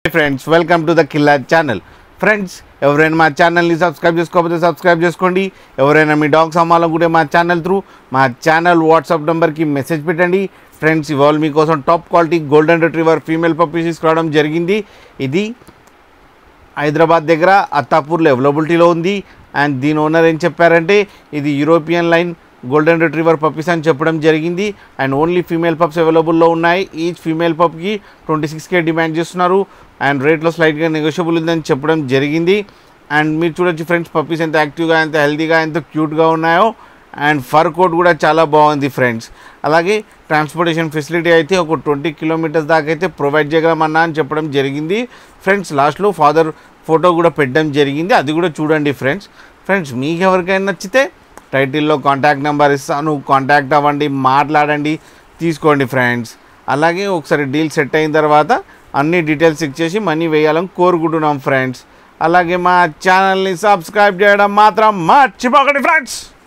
friends welcome to the killer channel friends ఎవరైనా మా ఛానల్ని సబ్స్క్రైబ్ చేసుకోకపోతే సబ్స్క్రైబ్ చేసుకోండి ఎవరైనా మీ డాగ్స్ అమ్మాలనుకుంటే మా ఛానల్ త్రూ మా ఛానల్ వాట్సాప్ నెంబర్కి మెసేజ్ పెట్టండి ఫ్రెండ్స్ ఇవాళ మీకోసం top quality golden retriever female puppies తీసుకురావడం జరిగింది ఇది హైదరాబాద్ దగ్గర అత్తాపూర్లో అవైలబిలిటీలో ఉంది అండ్ దీని ఓనర్ ఏం చెప్పారంటే ఇది European line golden retriever puppies అని చెప్పడం జరిగింది అండ్ ఓన్లీ ఫీమేల్ పప్స్ అవైలబుల్లో ఉన్నాయి ఈచ్ ఫీమేల్ పప్కి ట్వంటీ సిక్స్ కే డిమాండ్ చేస్తున్నారు అండ్ రేట్లో స్లైట్గా నెగోషియబుల్ ఉందని చెప్పడం జరిగింది అండ్ మీరు చూడొచ్చు ఫ్రెండ్స్ పప్పీస్ ఎంత యాక్టివ్గా ఎంత హెల్తీగా ఎంత క్యూట్గా ఉన్నాయో అండ్ ఫర్ కోట్ కూడా చాలా బాగుంది ఫ్రెండ్స్ అలాగే ట్రాన్స్పోర్టేషన్ ఫెసిలిటీ అయితే ఒక ట్వంటీ కిలోమీటర్స్ దాకా అయితే ప్రొవైడ్ చేయగలమన్నా అని చెప్పడం జరిగింది ఫ్రెండ్స్ లాస్ట్లో ఫాదర్ ఫోటో కూడా పెట్టడం జరిగింది అది కూడా చూడండి ఫ్రెండ్స్ ఫ్రెండ్స్ మీకు ఎవరికైనా నచ్చితే టైటిల్లో కాంటాక్ట్ నెంబర్ ఇస్తాను కాంటాక్ట్ అవ్వండి మాట్లాడండి తీసుకోండి ఫ్రెండ్స్ అలాగే ఒకసారి డీల్ సెట్ అయిన తర్వాత అన్ని డీటెయిల్స్ ఇచ్చేసి మనీ వేయాలని కోరుకుంటున్నాం ఫ్రెండ్స్ అలాగే మా ఛానల్ని సబ్స్క్రైబ్ చేయడం మాత్రం మర్చిపోకండి ఫ్రెండ్స్